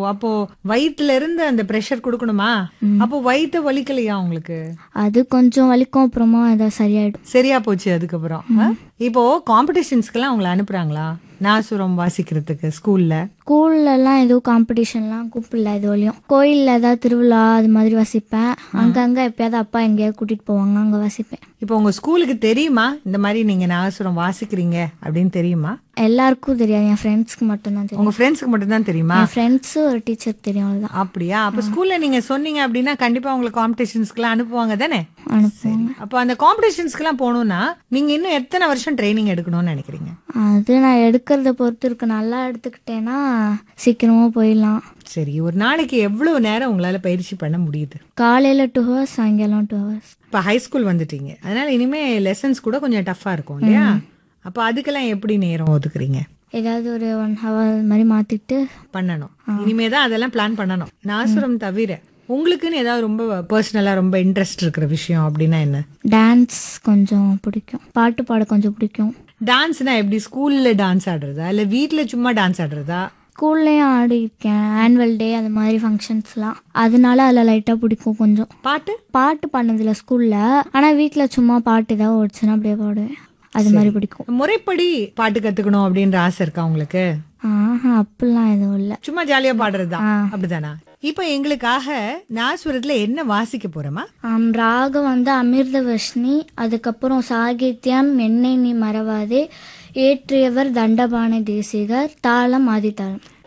அப்போ வயிற்றுல இருந்து அந்த பிரஷர் கொடுக்கணுமா அப்போ வயிற்று வலிக்கலையா உங்களுக்கு அது கொஞ்சம் வலிக்கும் அப்புறமா ஏதாவது சரியாயிடும் சரியா போச்சு அதுக்கப்புறம் ஆ? இப்போ காம்படிஷன்ஸ்க்கெல்லாம் உங்களை அனுப்புறாங்களா நாசுரம் வாசிக்கிறதுக்கு ஸ்கூல்ல ஸ்கூல்லலாம் எதுவும் காம்படிஷன்லாம் கூப்பிடல இது வரையும் கோயிலில் ஏதாவது திருவிழா அது மாதிரி வாசிப்பேன் அங்கங்கே எப்பயாவது அப்பா எங்கேயாவது கூட்டிகிட்டு போவாங்க அங்கே வாசிப்பேன் இப்போ உங்க ஸ்கூலுக்கு தெரியுமா இந்த மாதிரி நீங்க நாசுரம் வாசிக்கிறீங்க அப்படின்னு தெரியுமா எல்லாருக்கும் தெரியாது என் ஃப்ரெண்ட்ஸ்க்கு மட்டும்தான் தெரியும் உங்க ஃப்ரெண்ட்ஸ்க்கு மட்டும் தான் தெரியுமா என் ஃப்ரெண்ட்ஸு ஒரு டீச்சர் தெரியும் அவ்வளோதான் அப்படியா அப்ப ஸ்கூல்ல நீங்க சொன்னீங்க அப்படின்னா கண்டிப்பா உங்களை காம்படிஷன்ஸ்க்குலாம் அனுப்புவாங்க தானே அனுப்புவாங்க அப்போ அந்த காம்படிஷன்ஸ்க்குலாம் போகணும்னா நீங்க இன்னும் எத்தனை வருஷம் ட்ரைனிங் எடுக்கணும்னு நினைக்கிறீங்க அது நான் எடுக்கிறத பொறுத்து இருக்கு நல்லா எடுத்துக்கிட்டேன்னா சீக்கிரமா போயிடலாம் சரி ஒரு நாளைக்கு எவ்வளவு நேரம் உங்களால பயிற்சி பண்ண முடியுது காலையில் டூ ஹவர்ஸ் சாயங்காலம் டூ ஹவர்ஸ் இப்போ ஹை ஸ்கூல் வந்துட்டீங்க அதனால இனிமே லெசன்ஸ் கூட கொஞ்சம் டஃப்பா இருக்கும் இல்லையா அப்போ அதுக்கெல்லாம் எப்படி நேரம் ஒதுக்குறீங்க ஏதாவது ஒரு ஒன் ஹவர் மாதிரி மாற்றிட்டு பண்ணணும் இனிமே தான் அதெல்லாம் பிளான் பண்ணணும் நாசுரம் தவிர உங்களுக்குன்னு ஏதாவது ரொம்ப பர்சனலா ரொம்ப இன்ட்ரெஸ்ட் இருக்கிற விஷயம் அப்படின்னா என்ன டான்ஸ் கொஞ்சம் பிடிக்கும் பாட்டு பாட கொஞ்சம் பிடிக்கும் டான்ஸ்னா எப்படி ஸ்கூல்ல டான்ஸ் ஆடுறதா இல்ல வீட்ல சும்மா டான்ஸ் ஆடுறதா ஸ்கூல்லையும் ஆடியிருக்கேன் ஆனுவல் டே அது மாதிரி ஃபங்க்ஷன்ஸ்லாம் அதனால அதில் லைட்டாக பிடிக்கும் கொஞ்சம் பாட்டு பாட்டு பண்ணதில்ல ஸ்கூலில் ஆனால் வீட்டில் சும்மா பாட்டு ஏதாவது ஓடிச்சுன்னா அப்படியே பாடுவேன் அது மாதிரி பிடிக்கும் முறைப்படி பாட்டு கத்துக்கணும் அப்படின்ற ஆசை இருக்கா உங்களுக்கு ஆஹா அப்படிலாம் எதுவும் இல்லை சும்மா ஜாலியா பாடுறதுதான் அப்படிதானா இப்போ எங்களுக்காக நாசுரத்துல என்ன வாசிக்க போறோமா ஆம், ராகம் வந்து அமிர்தவர்ஷினி அதுக்கப்புறம் சாகித்யம் என்னை நீ மறவாதே ஏற்றியவர் தண்டபாணி தேசிகர் தாளம் ஆதித்தாளம்